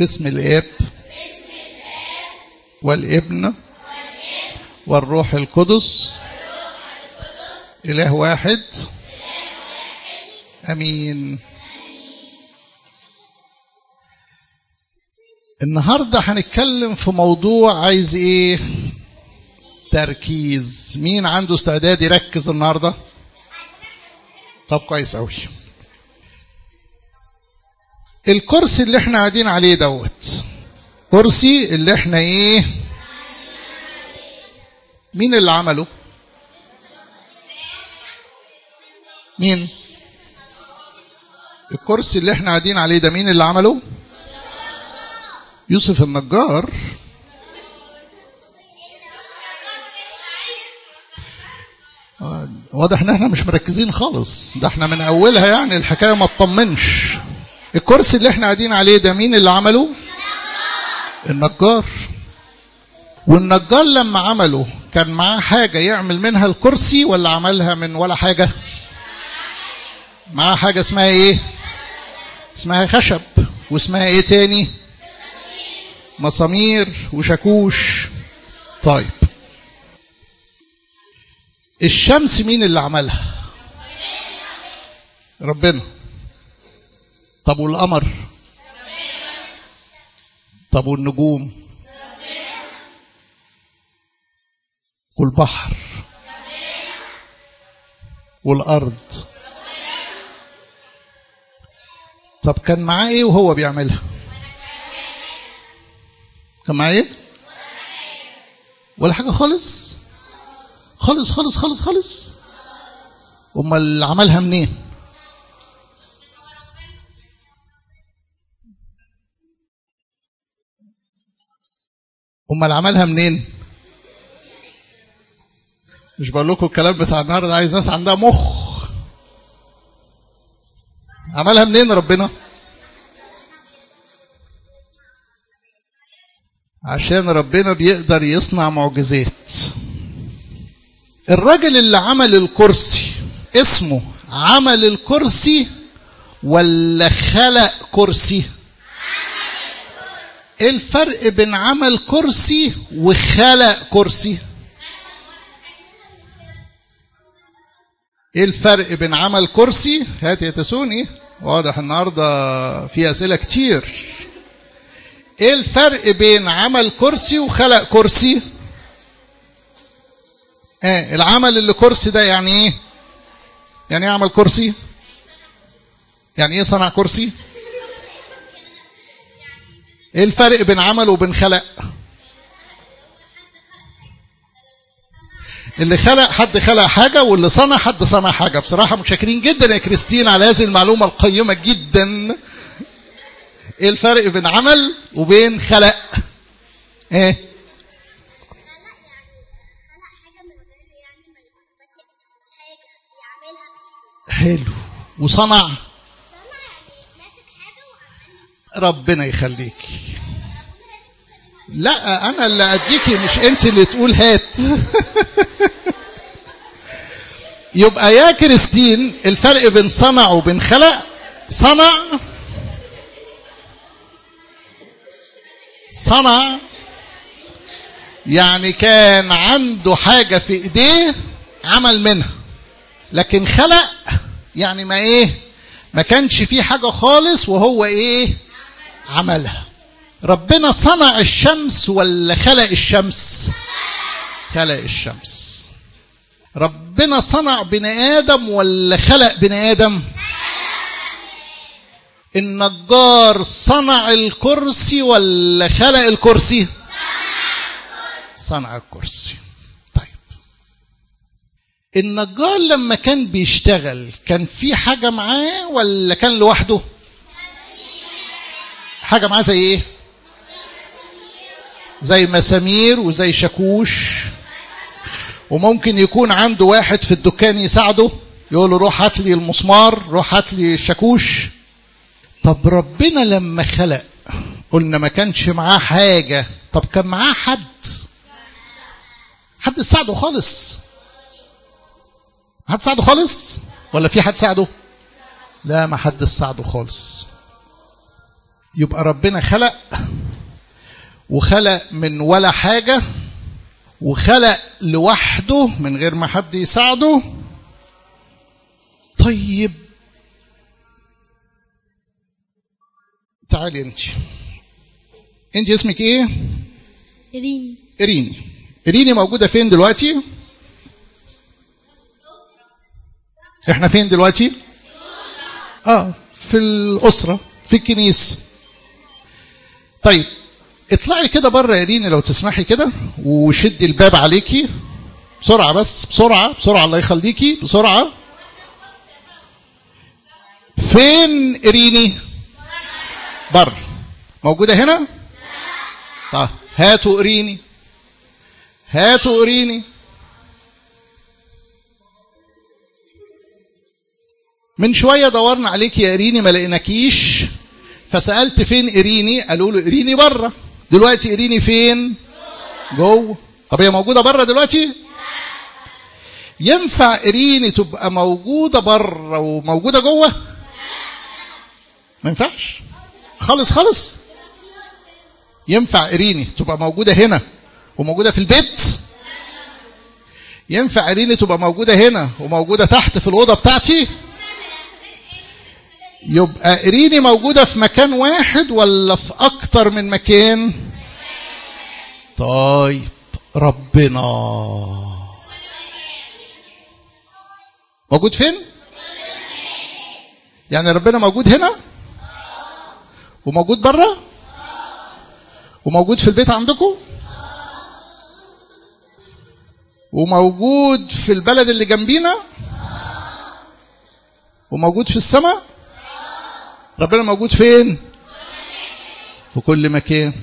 باسم الاب والابن والروح القدس اله واحد امين النهارده هنتكلم في موضوع عايز ايه تركيز مين عنده استعداد يركز النهارده طب كويس قوي الكرسي اللي احنا قاعدين عليه دوت كرسي اللي احنا ايه مين اللي عمله مين الكرسي اللي احنا قاعدين عليه ده مين اللي عمله يوسف النجار واضح ان احنا مش مركزين خالص ده احنا من اولها يعني الحكايه ما تطمنش الكرسي اللي احنا قاعدين عليه ده مين اللي عمله النجار والنجار لما عمله كان معاه حاجه يعمل منها الكرسي ولا عملها من ولا حاجه معاه حاجه اسمها ايه اسمها خشب واسمها ايه تاني مسامير وشاكوش طيب الشمس مين اللي عملها ربنا طب والقمر طب والنجوم والبحر والارض طب كان معاه ايه وهو بيعملها كان معاه ايه ولا حاجه خالص خالص خالص خالص خالص امال عملها منين امال عملها منين مش بقول لكم الكلام بتاع النهارده عايز ناس عندها مخ عملها منين ربنا عشان ربنا بيقدر يصنع معجزات الراجل اللي عمل الكرسي اسمه عمل الكرسي ولا خلق كرسي ايه الفرق بين عمل كرسي وخلق كرسي ايه الفرق بين عمل كرسي هات يا تسوني واضح النهارده في اسئله كتير ايه الفرق بين عمل كرسي وخلق كرسي ايه العمل اللي كرسي ده يعني ايه يعني ايه عمل كرسي يعني ايه صنع كرسي ايه الفرق بين عمل وبين خلق اللي خلق حد خلق حاجة واللي صنع حد صنع حاجة بصراحة متشكرين جدا يا كريستين على هذه المعلومة القيمة جدا ايه الفرق بين عمل وبين خلق ايه حلو وصنع ربنا يخليك لا انا اللي اديكي مش انت اللي تقول هات يبقى يا كريستين الفرق بين صنع وبين خلق صنع صنع يعني كان عنده حاجة في ايديه عمل منها لكن خلق يعني ما ايه ما كانش فيه حاجة خالص وهو ايه عملها ربنا صنع الشمس ولا خلق الشمس خلق الشمس ربنا صنع بني آدم ولا خلق بني آدم النجار صنع الكرسي ولا خلق الكرسي صنع الكرسي طيب النجار لما كان بيشتغل كان في حاجة معاه ولا كان لوحده حاجة معاه زي ايه زي مسامير وزي شاكوش وممكن يكون عنده واحد في الدكان يساعده يقول له روح هات لي المسمار روح هات لي الشاكوش طب ربنا لما خلق قلنا ما كانش معاه حاجة طب كان معاه حد حد ساعده خالص حد ساعده خالص ولا في حد ساعده لا ما حد ساعده خالص يبقى ربنا خلق وخلق من ولا حاجة وخلق لوحده من غير ما حد يساعده طيب تعالي انت انت اسمك ايه ريم اريني اريني موجودة فين دلوقتي احنا فين دلوقتي اه في الأسرة في الكنيسة طيب اطلعي كده بره يا ريني لو تسمحي كده وشدي الباب عليكي بسرعة بس بسرعة بسرعة الله يخليكي بسرعة فين ريني بره موجودة هنا طيب هاتوا قريني هاتوا قريني من شوية دورنا عليك يا قريني ما لقيناكيش فسألت فين قريني قالوا له قريني بره دلوقتي قريني فين جوه طب هي موجودة بره دلوقتي ينفع قريني تبقى موجودة بره وموجودة جوه ما ينفعش خالص خالص ينفع قريني تبقى موجودة هنا وموجودة في البيت ينفع قريني تبقى موجودة هنا وموجودة تحت في الأوضة بتاعتي يبقى قريني موجودة في مكان واحد ولا في أكتر من مكان طيب ربنا موجود فين يعني ربنا موجود هنا وموجود بره وموجود في البيت عندكم وموجود في البلد اللي جنبينا وموجود في السماء ربنا موجود فين في كل مكان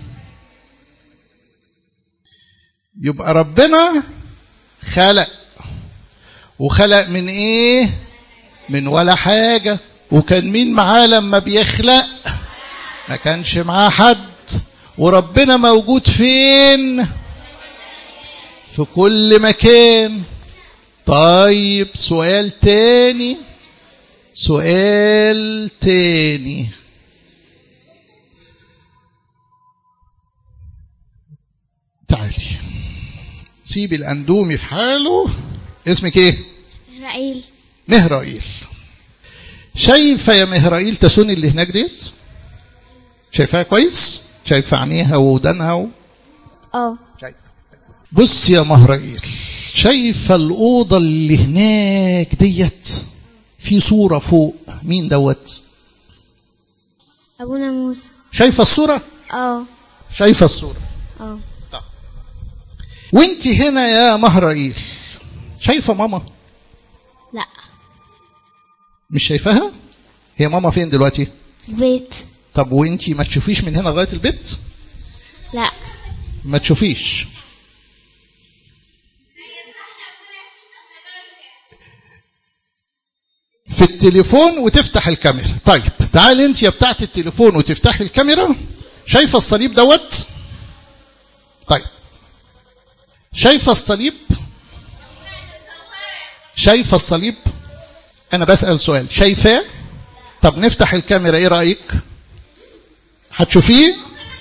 يبقى ربنا خلق وخلق من ايه من ولا حاجة وكان مين معاه لما بيخلق ما كانش معاه حد وربنا موجود فين في كل مكان طيب سؤال تاني سؤال تاني تعالي سيب الاندومي في حاله اسمك ايه إسرائيل مهرائيل شايفه يا مهرائيل تسوني اللي هناك ديت شايفاها كويس شايفه عينيها ودانها و... اه شايفه بص يا مهرائيل شايفه الاوضه اللي هناك ديت في صوره فوق مين دوت أبونا موسى شايفه الصوره اه شايفه الصوره اه وانت هنا يا مهرائيل شايفه ماما لا مش شايفاها هي ماما فين دلوقتي البيت طب وانت ما تشوفيش من هنا لغايه البيت لا ما تشوفيش في التليفون وتفتح الكاميرا طيب تعالي انت يا بتاعت التليفون وتفتحي الكاميرا شايفه الصليب دوت طيب شايفه الصليب شايفه الصليب انا بسال سؤال شايفاه طب نفتح الكاميرا ايه رايك هتشوفيه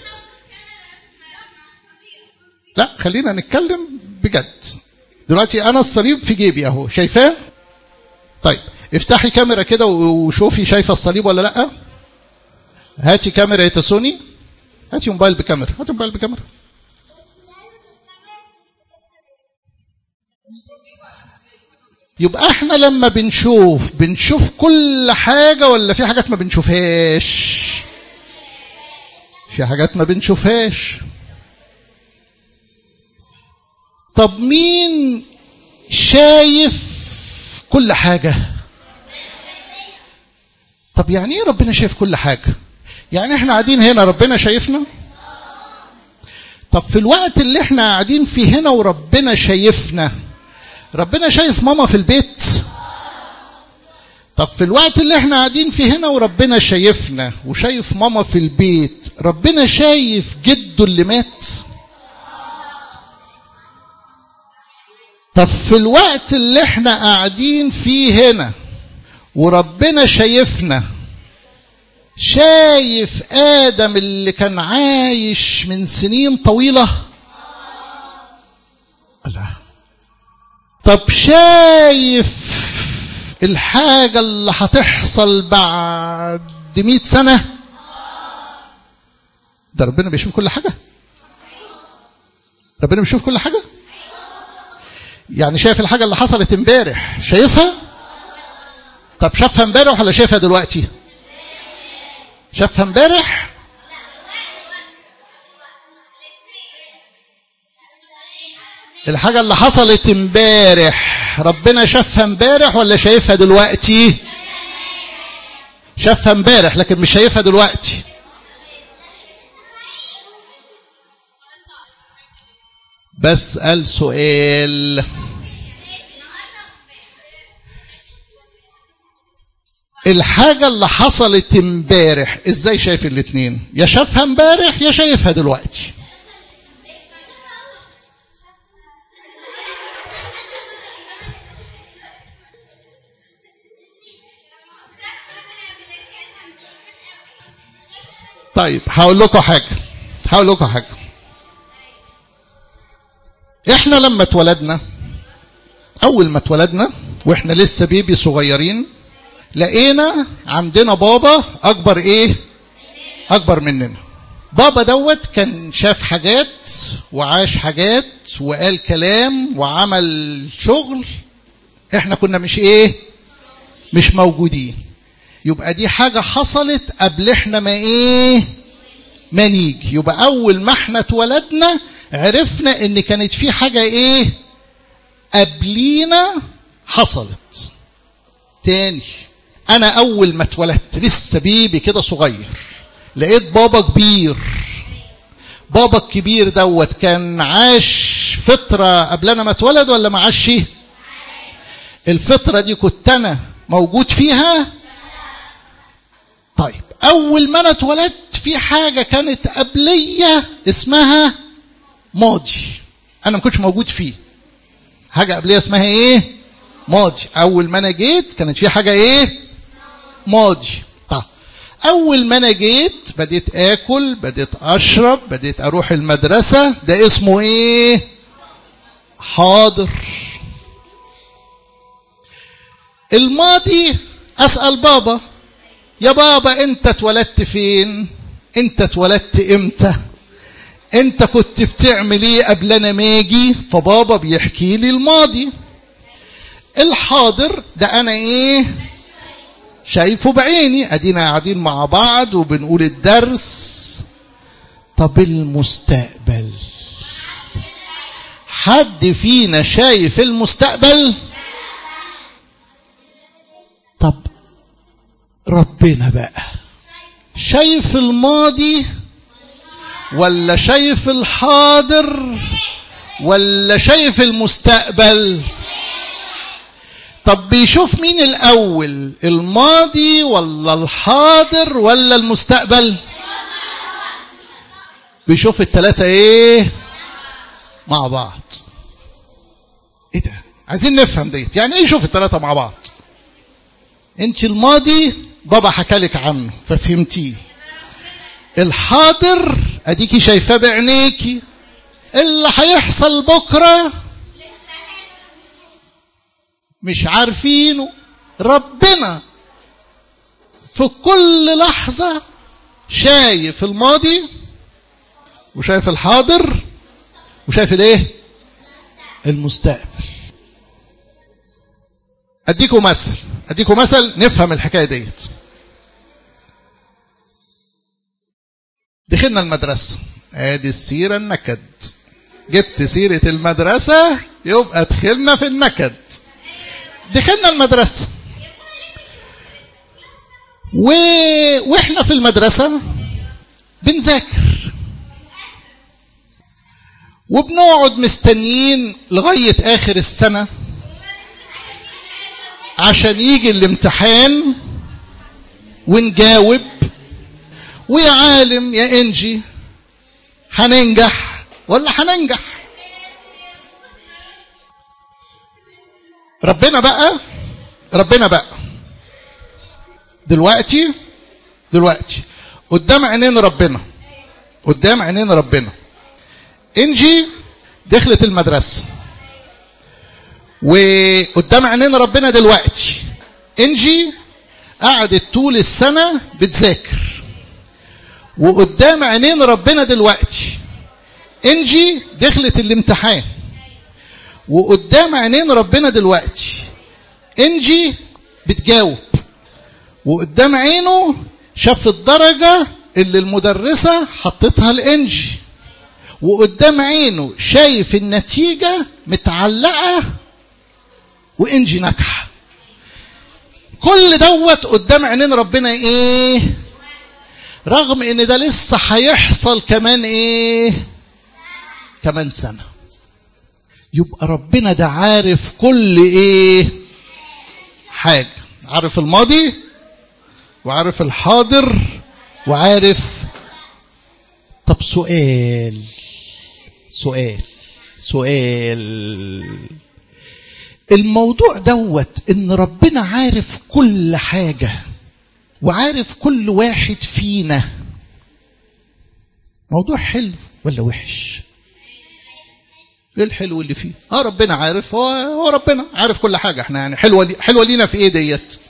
لا خلينا نتكلم بجد دلوقتي انا الصليب في جيبي اهو شايفاه طيب افتحي كاميرا كده وشوفي شايفه الصليب ولا لا هاتي كاميرا يا تسوني هاتي موبايل بكاميرا هاتي موبايل بكاميرا يبقى احنا لما بنشوف بنشوف كل حاجة ولا في حاجات ما بنشوفهاش في حاجات ما بنشوفهاش طب مين شايف كل حاجة طب يعني ايه ربنا شايف كل حاجة يعني احنا قاعدين هنا ربنا شايفنا طب في الوقت اللي احنا قاعدين فيه هنا وربنا شايفنا ربنا شايف ماما في البيت طب في الوقت اللي احنا قاعدين فيه هنا وربنا شايفنا وشايف ماما في البيت ربنا شايف جده اللي مات طب في الوقت اللي احنا قاعدين فيه هنا وربنا شايفنا شايف آدم اللي كان عايش من سنين طويلة لا طب شايف الحاجة اللي هتحصل بعد مئة سنة ده ربنا بيشوف كل حاجة ربنا بيشوف كل حاجة يعني شايف الحاجة اللي حصلت امبارح شايفها طب شافها امبارح ولا شايفها دلوقتي شافها امبارح الحاجة اللي حصلت امبارح ربنا شافها امبارح ولا شايفها دلوقتي شافها امبارح لكن مش شايفها دلوقتي بسأل سؤال الحاجة اللي حصلت امبارح ازاي شايف الاتنين يا شافها امبارح يا شايفها دلوقتي طيب هقول لكم حاجة هقول لكم حاجة احنا لما اتولدنا اول ما اتولدنا واحنا لسه بيبي صغيرين لقينا عندنا بابا اكبر ايه اكبر مننا بابا دوت كان شاف حاجات وعاش حاجات وقال كلام وعمل شغل احنا كنا مش ايه مش موجودين يبقى دي حاجة حصلت قبل احنا ما ايه ما نيجي يبقى اول ما احنا اتولدنا عرفنا ان كانت في حاجة ايه قبلينا حصلت تاني انا اول ما اتولدت لسه بيبي كده صغير لقيت بابا كبير بابا الكبير دوت كان عاش فترة قبل انا ما اتولد ولا ما عاش الفترة دي كنت انا موجود فيها طيب اول ما انا اتولدت في حاجة كانت قبلية اسمها ماضي انا ما كنتش موجود فيه حاجة قبلية اسمها ايه ماضي اول ما انا جيت كانت في حاجة ايه ماضي طيب اول ما انا جيت بديت اكل بديت اشرب بديت اروح المدرسة ده اسمه ايه حاضر الماضي اسأل بابا يا بابا انت اتولدت فين انت اتولدت امتى انت كنت بتعمل ايه قبل انا ما اجي فبابا بيحكي لي الماضي الحاضر ده انا ايه شايفه بعيني ادينا قاعدين مع بعض وبنقول الدرس طب المستقبل حد فينا شايف المستقبل طب ربنا بقى شايف الماضي ولا شايف الحاضر ولا شايف المستقبل طب بيشوف مين الأول الماضي ولا الحاضر ولا المستقبل بيشوف التلاتة ايه مع بعض ايه ده عايزين نفهم ديت يعني ايه يشوف التلاتة مع بعض انت الماضي بابا حكالك عنه ففهمتيه الحاضر اديكي شايفاه بعينيكي اللي هيحصل بكره مش عارفينه ربنا في كل لحظة شايف الماضي وشايف الحاضر وشايف الايه المستقبل اديكم مثل اديكم مثل نفهم الحكايه ديت دخلنا المدرسه ادي السيره النكد جبت سيره المدرسه يبقى دخلنا في النكد دخلنا المدرسه و... واحنا في المدرسه بنذاكر وبنقعد مستنيين لغايه اخر السنه عشان يجي الامتحان ونجاوب ويا عالم يا انجي هننجح ولا هننجح ربنا بقى ربنا بقى دلوقتي دلوقتي قدام عينين ربنا قدام عينين ربنا انجي دخلت المدرسة وقدام عينين ربنا دلوقتي انجي قعدت طول السنة بتذاكر وقدام عينين ربنا دلوقتي انجي دخلت الامتحان وقدام عينين ربنا دلوقتي انجي بتجاوب وقدام عينه شاف الدرجة اللي المدرسة حطتها لإنجي وقدام عينه شايف النتيجة متعلقة وإنجي ناجحة كل دوت قدام عينين ربنا إيه رغم إن ده لسه هيحصل كمان إيه كمان سنة يبقى ربنا ده عارف كل إيه حاجة عارف الماضي وعارف الحاضر وعارف طب سؤال سؤال سؤال الموضوع دوت ان ربنا عارف كل حاجة وعارف كل واحد فينا موضوع حلو ولا وحش ايه الحلو اللي فيه اه ربنا عارف هو, هو ربنا عارف كل حاجة احنا يعني حلوة لي حلوة لينا في ايه ديت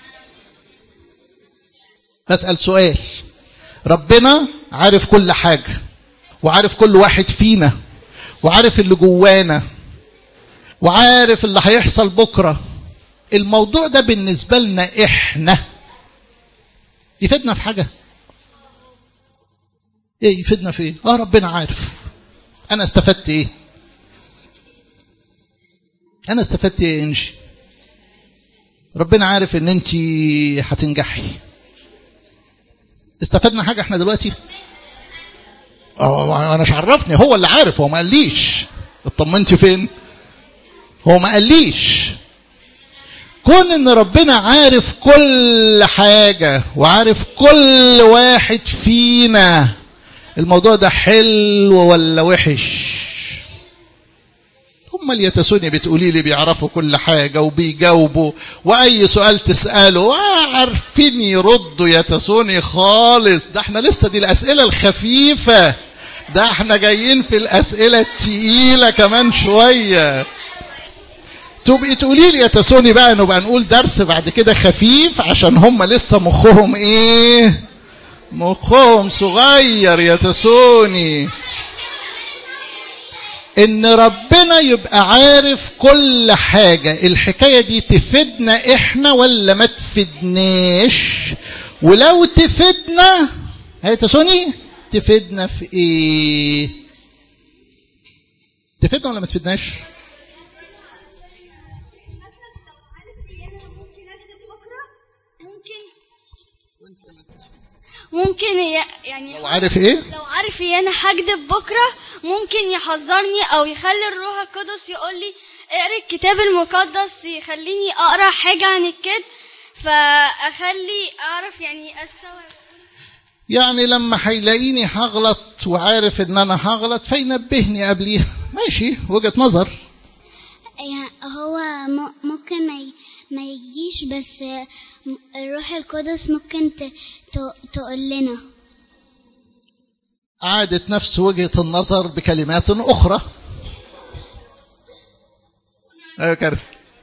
بسأل سؤال ربنا عارف كل حاجة وعارف كل واحد فينا وعارف اللي جوانا وعارف اللي هيحصل بكرة الموضوع ده بالنسبة لنا احنا يفيدنا في حاجة ايه يفيدنا في ايه اه ربنا عارف انا استفدت ايه انا استفدت ايه انجي ربنا عارف ان انت هتنجحي استفدنا حاجة احنا دلوقتي اه انا مش عرفني هو اللي عارف هو ما قاليش اطمنتي فين هو ما قاليش كون ان ربنا عارف كل حاجة وعارف كل واحد فينا الموضوع ده حلو ولا وحش هم اللي يتسوني بتقولي لي بيعرفوا كل حاجة وبيجاوبوا وأي سؤال تسأله عارفين يردوا يتسوني خالص ده احنا لسه دي الأسئلة الخفيفة ده احنا جايين في الأسئلة التقيلة كمان شوية تبقي تقولي لي يا تسوني بقى نبقى نقول درس بعد كده خفيف عشان هم لسه مخهم ايه مخهم صغير يا تسوني ان ربنا يبقى عارف كل حاجة الحكاية دي تفيدنا احنا ولا ما تفيدناش ولو تفيدنا هي تسوني تفيدنا في ايه تفيدنا ولا ما تفيدناش ممكن ي- يعني لو عارف ايه لو عارف ان انا هكذب بكره ممكن يحذرني او يخلي الروح القدس يقول لي اقرا الكتاب المقدس يخليني اقرا حاجه عن الكذب فاخلي اعرف يعني استوعب يعني لما هيلاقيني هغلط وعارف ان انا هغلط فينبهني قبليها ماشي وجهة نظر يعني هو م- ممكن ما ي- ما يجيش بس م- الروح القدس ممكن ت- ت- تقول لنا عادت نفس وجهة النظر بكلمات أخرى أيوة كارف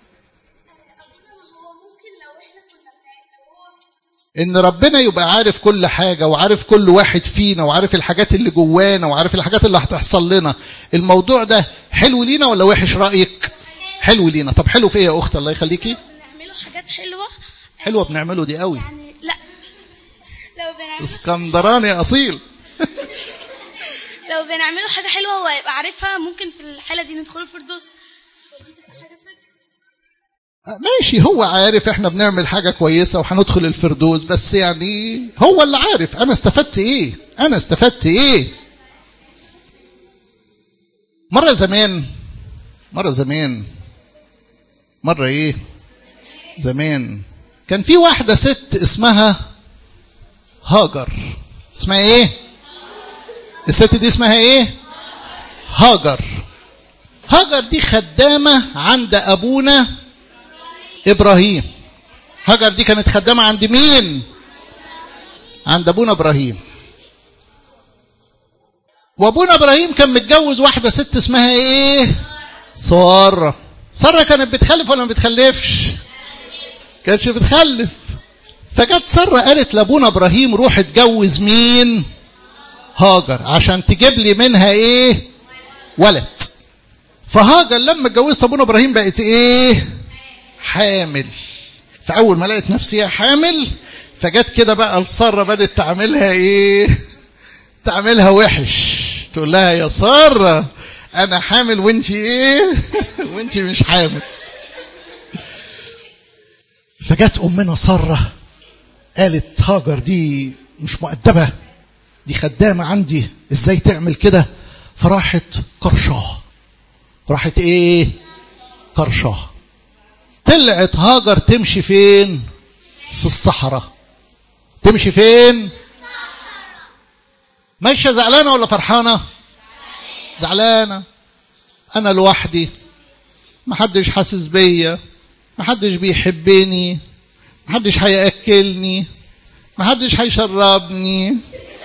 إن ربنا يبقى عارف كل حاجة وعارف كل واحد فينا وعارف الحاجات اللي جوانا وعارف الحاجات اللي هتحصل لنا الموضوع ده حلو لينا ولا وحش رأيك حلو لينا طب حلو في ايه يا أخت الله يخليكي نعمله حاجات حلوه حلوة بنعمله دي قوي يعني لا لو بنعمل اسكندراني أصيل لو بنعمله حاجه حلوه هو يبقى عارفها ممكن في الحاله دي ندخل الفردوس ودي تبقى حاجه فجأة. ماشي هو عارف احنا بنعمل حاجة كويسة وهندخل الفردوس بس يعني هو اللي عارف انا استفدت ايه انا استفدت ايه مرة زمان مرة زمان مرة ايه زمان كان في واحدة ست اسمها هاجر اسمها ايه الست دي اسمها ايه هاجر هاجر دي خدامة عند ابونا ابراهيم هاجر دي كانت خدامة عند مين عند ابونا ابراهيم وابونا ابراهيم كان متجوز واحده ست اسمها ايه ساره ساره كانت بتخلف ولا ما بتخلفش كانتش بتخلف فجت ساره قالت لابونا ابراهيم روح اتجوز مين هاجر عشان تجيب لي منها ايه ولد فهاجر لما اتجوزت ابونا ابراهيم بقت ايه حامل فاول ما لقت نفسها حامل فجت كده بقى لساره بدات تعملها ايه تعملها وحش تقول لها يا ساره انا حامل وانت ايه وانت مش حامل فجت امنا ساره قالت هاجر دي مش مؤدبه دي خدامه عندي ازاي تعمل كده فراحت قرشاه راحت ايه قرشاه طلعت هاجر تمشي فين في الصحراء تمشي فين ماشيه زعلانه ولا فرحانه زعلانه انا لوحدي محدش حاسس بيا محدش بيحبني محدش هياكلني محدش هيشربني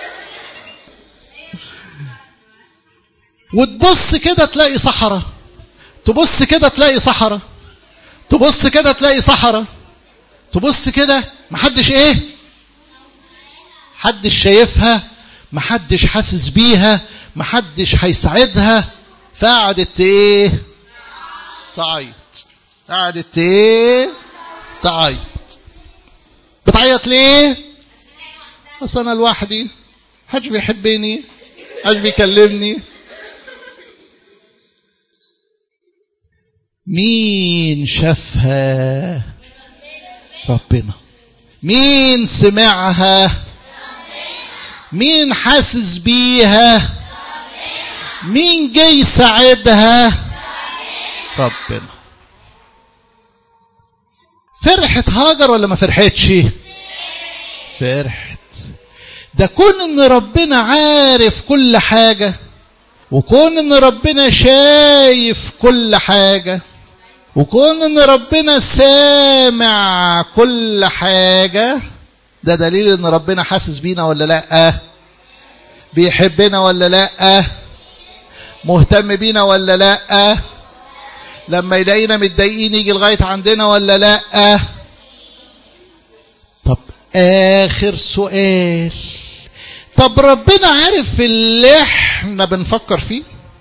وتبص كده تلاقي صحراء تبص كده تلاقي صحراء تبص كده تلاقي صحراء تبص كده محدش ايه محدش شايفها محدش حاسس بيها محدش هيساعدها فقعدت ايه تعيط قعدت ايه تعيط بتعيط ليه اصل انا لوحدي محدش بيحبني محدش بيكلمني مين شافها ربنا مين سمعها مين حاسس بيها مين جاي يساعدها ربنا فرحت هاجر ولا ما فرحتش فرحت ده كون ان ربنا عارف كل حاجة وكون ان ربنا شايف كل حاجة وكون ان ربنا سامع كل حاجة ده دليل ان ربنا حاسس بينا ولا لا بيحبنا ولا لا مهتم بينا ولا لا لما يلاقينا متضايقين يجي لغاية عندنا ولا لا طب آخر سؤال طب ربنا عارف اللي احنا بنفكر فيه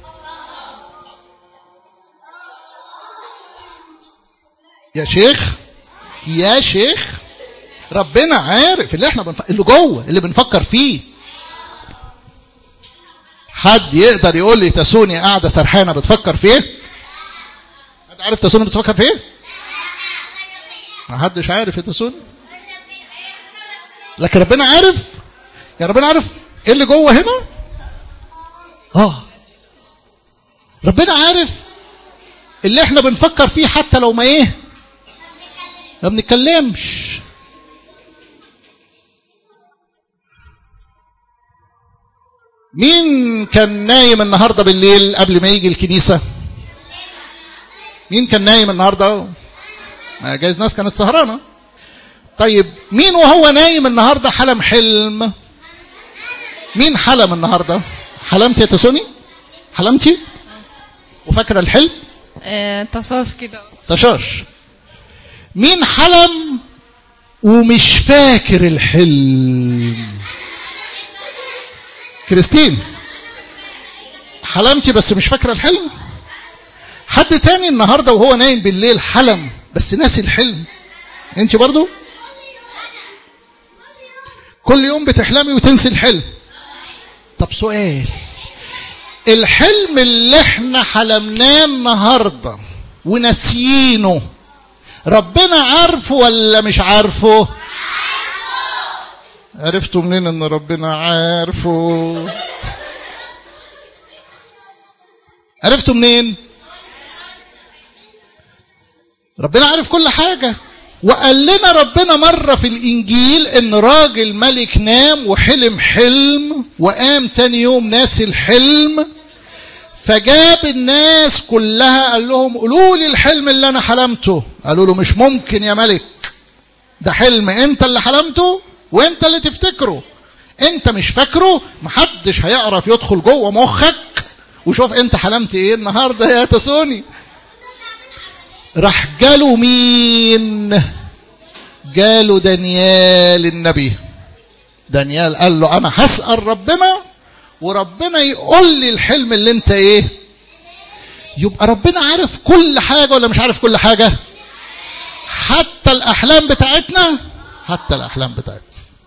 يا شيخ يا شيخ ربنا عارف اللي احنا بنفكر اللي جوه اللي بنفكر فيه حد يقدر يقول لي تسوني قاعده سرحانه بتفكر في ايه حد عارف تسوني بتفكر في ايه ما حدش عارف يا تسوني لكن ربنا عارف يا ربنا عارف ايه اللي جوه هنا اه ربنا عارف اللي احنا بنفكر فيه حتى لو ما ايه ما بنتكلمش مين كان نايم النهارده بالليل قبل ما يجي الكنيسه مين كان نايم النهارده ما جايز ناس كانت سهرانه طيب مين وهو نايم النهارده حلم حلم مين حلم النهارده حلمت يا تسوني حلمتي وفاكره الحلم آه، تصاص كده طشاش مين حلم ومش فاكر الحلم كريستين حلمتي بس مش فاكره الحلم حد تاني النهارده وهو نايم بالليل حلم بس ناسي الحلم انت برضو كل يوم بتحلمي وتنسي الحلم طب سؤال الحلم اللي احنا حلمناه النهارده وناسيينه ربنا عارفه ولا مش عارفه عرفتوا منين ان ربنا عارفه عرفتوا منين ربنا عارف كل حاجة وقال لنا ربنا مرة في الإنجيل إن راجل ملك نام وحلم حلم وقام تاني يوم ناسي الحلم فجاب الناس كلها قال لهم قولوا لي الحلم اللي أنا حلمته قالوا له مش ممكن يا ملك ده حلم أنت اللي حلمته وانت اللي تفتكره انت مش فاكره محدش هيعرف يدخل جوه مخك وشوف انت حلمت ايه النهارده يا تسوني راح جاله مين جاله دانيال النبي دانيال قال له انا هسأل ربنا وربنا يقول لي الحلم اللي انت ايه يبقى ربنا عارف كل حاجة ولا مش عارف كل حاجة حتى الأحلام بتاعتنا حتى الأحلام بتاعتنا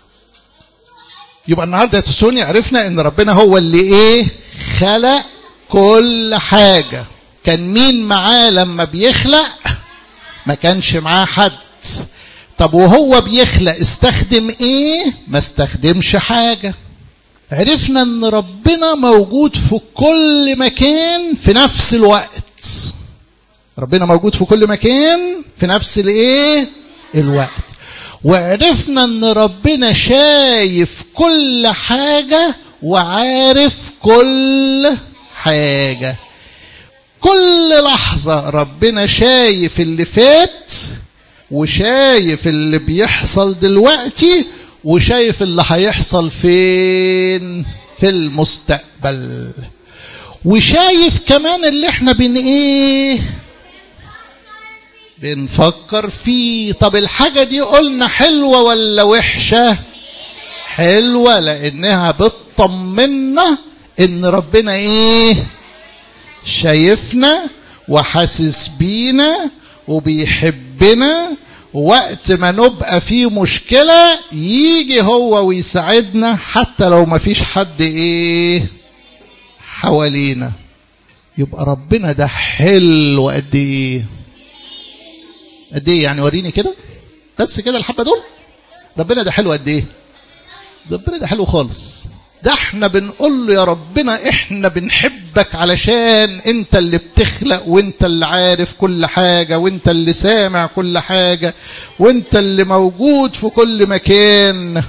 يبقى النهاردة يا تسوني عرفنا ان ربنا هو اللي ايه خلق كل حاجة كان مين معاه لما بيخلق ما كانش معاه حد طب وهو بيخلق استخدم ايه ما استخدمش حاجة عرفنا ان ربنا موجود في كل مكان في نفس الوقت ربنا موجود في كل مكان في نفس الايه الوقت وعرفنا ان ربنا شايف كل حاجة وعارف كل حاجة كل لحظة ربنا شايف اللي فات وشايف اللي بيحصل دلوقتي وشايف اللي هيحصل فين في المستقبل وشايف كمان اللي احنا بن ايه بنفكر فيه طب الحاجة دي قلنا حلوة ولا وحشة حلوة لانها بتطمنا ان ربنا ايه شايفنا وحاسس بينا وبيحبنا وقت ما نبقى في مشكلة يجي هو ويساعدنا حتى لو ما فيش حد ايه حوالينا يبقى ربنا ده حلو قد ايه قد ايه يعني وريني كده بس كده الحبة دول ربنا ده حلو قد ايه ربنا ده حلو خالص ده احنا بنقول له يا ربنا احنا بنحبك علشان انت اللي بتخلق وانت اللي عارف كل حاجة وانت اللي سامع كل حاجة وانت اللي موجود في كل مكان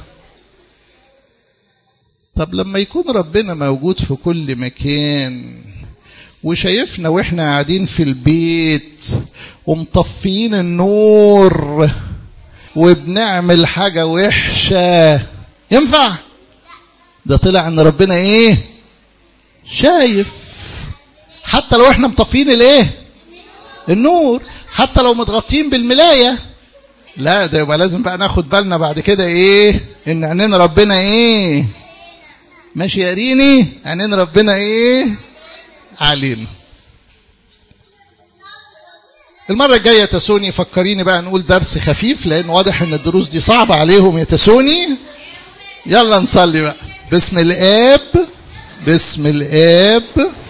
طب لما يكون ربنا موجود في كل مكان وشايفنا واحنا قاعدين في البيت ومطفيين النور وبنعمل حاجة وحشة ينفع ده طلع ان ربنا ايه شايف حتى لو احنا مطفين الايه النور حتى لو متغطين بالملاية لا ده يبقى لازم بقى ناخد بالنا بعد كده ايه ان عينين ربنا ايه ماشي يا ريني عينين ربنا ايه علينا المرة الجاية تسوني فكريني بقى نقول درس خفيف لأن واضح إن الدروس دي صعبة عليهم يا تسوني يلا نصلي بقى باسم الآب باسم الآب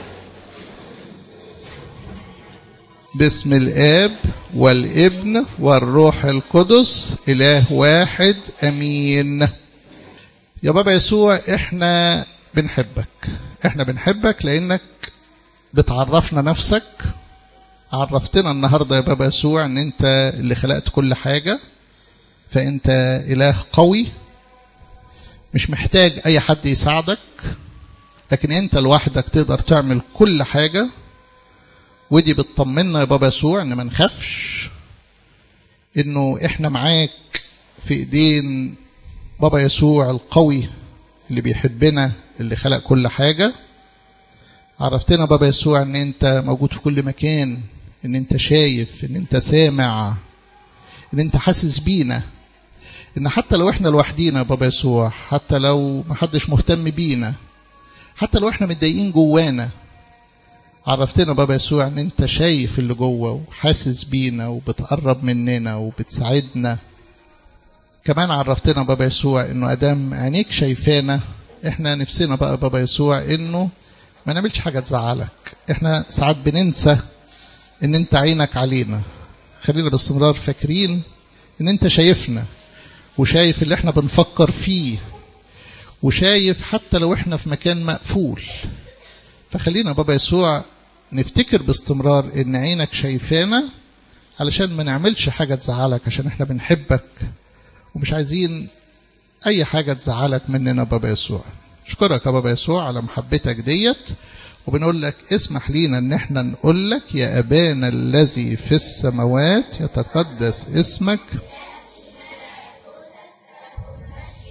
باسم الآب والابن والروح القدس إله واحد أمين يا بابا يسوع احنا بنحبك احنا بنحبك لأنك بتعرفنا نفسك عرفتنا النهاردة يا بابا يسوع ان انت اللي خلقت كل حاجة فانت اله قوي مش محتاج اي حد يساعدك لكن انت لوحدك تقدر تعمل كل حاجة ودي بتطمنا يا بابا يسوع ان ما نخافش انه احنا معاك في ايدين بابا يسوع القوي اللي بيحبنا اللي خلق كل حاجة عرفتنا بابا يسوع ان انت موجود في كل مكان ان انت شايف ان انت سامع ان انت حاسس بينا ان حتى لو احنا لوحدينا بابا يسوع حتى لو محدش مهتم بينا حتى لو احنا متضايقين جوانا عرفتنا بابا يسوع ان انت شايف اللي جوه وحاسس بينا وبتقرب مننا وبتساعدنا كمان عرفتنا بابا يسوع انه ادام عينيك شايفانا احنا نفسنا بقى بابا يسوع انه ما نعملش حاجه تزعلك احنا ساعات بننسى ان انت عينك علينا خلينا باستمرار فاكرين ان انت شايفنا وشايف اللي احنا بنفكر فيه وشايف حتى لو احنا في مكان مقفول فخلينا بابا يسوع نفتكر باستمرار ان عينك شايفانا علشان ما نعملش حاجة تزعلك عشان احنا بنحبك ومش عايزين اي حاجة تزعلك مننا بابا يسوع اشكرك يا بابا يسوع على محبتك ديت وبنقول لك اسمح لينا ان احنا نقول لك يا ابانا الذي في السماوات يتقدس اسمك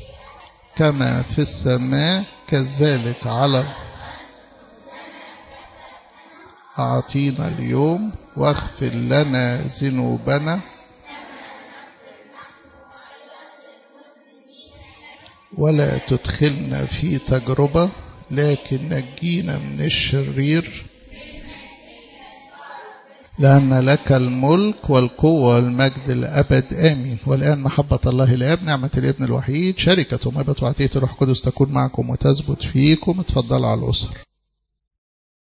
كما في السماء كذلك على أعطينا اليوم واغفر لنا ذنوبنا ولا تدخلنا في تجربة لكن نجينا من الشرير لأن لك الملك والقوة والمجد الأبد آمين والآن محبة الله الآب نعمة الابن الوحيد شركة ومبة وعطية الروح القدس تكون معكم وتثبت فيكم اتفضلوا على الأسر